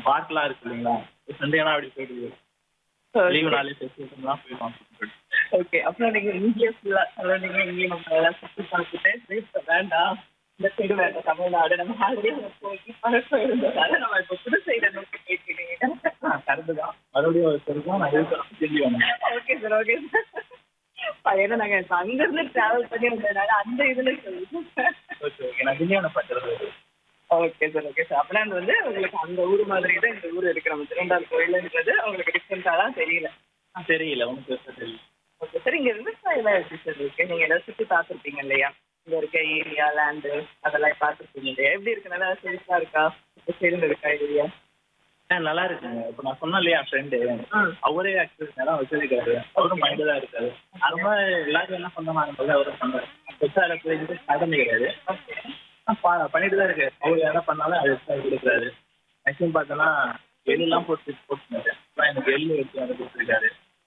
பார்க்லாம் இருக்கு இல்லைங்களா சண்டேனா அப்படி போயிட்டு லீவு நாளே ஃபெஸ்டிவல்லாம் போயிடுவோம் ஓகே அப்புறம் நீங்க இங்கேயே ஃபுல்லா அதாவது நீங்க இங்கேயே நம்ம எல்லாம் சுற்றி பார்த்துட்டு "சரி, வேண்டாம் இந்த சைடு வேண்டாம் தமிழ்நாடு நம்ம ஆல்ரெடி அங்கே போய் பழக்கம் இருந்ததால நம்ம இப்போ புது சைடை நோக்கி போயிட்டு கரெக்டு தான் மறுபடியும் ஒரு சொல்லுவோம் நான் இருக்கணும் திரும்பி வந்தேன் ஓகே சார் ஓகே சார் ஏன்னா நாங்க இப்ப அங்க இருந்து டிராவல் பண்ணி வந்ததுனால அந்த இதுல சொல்லுங்க ஓகே ஓகே நான் திண்டிவனம் பட்டுறது ஓகே சார் ஓகே சார் அப்படின்னா அது வந்து உங்களுக்கு அந்த ஊர் மாதிரி தான் இந்த ஊர் இருக்கு நம்ம திருவண்டார் கோயிலுன்றது உங்களுக்கு டிஃப்ரெண்டா தான் தெரியல தெரியல ஒன்றும் பெருசாக தெரியல ஓகே சார் இங்க விவசாயம் எப்படி சார் இருக்கு நீங்க எல்லாம் சுற்றி பார்த்துருப்பீங்க இல்லையா இங்க இருக்க ஏரியா லேண்டு அதெல்லாம் பார்த்துருப்பீங்க இல்லையா எப்படி இருக்கு நல்லா செழிப்பா இருக்கா இப்போ சேர்ந்து இருக்கா ஏரியா ஆ நல்லா இருக்குங்க இப்போ நான் சொன்னேன் இல்லையா ஃப்ரெண்டு ம் அவரே ஆக்சுவலி நிலம் வச்சிருக்காரு அவரும் மைண்டு தான் இருக்காரு அது மாதிரி எல்லாரும் என்ன பண்ணாங்க அவரும் பண்ணாரு பெருசாக எனக்கு இது சாதனை கிடையாது ஓகே ஆ, ப- பண்ணிட்டு தான் இருக்காரு அவர் என்ன பண்ணாலும் அது எடுத்து கொடுக்குறாரு மேக்ஸிமம் பார்த்தோன்னா எல்லாம் போட்டு போட்டுருந்தாரு அப்புறம் எனக்கு எள்ளு எடுத்து வந்து கொடுத்துருக்காரு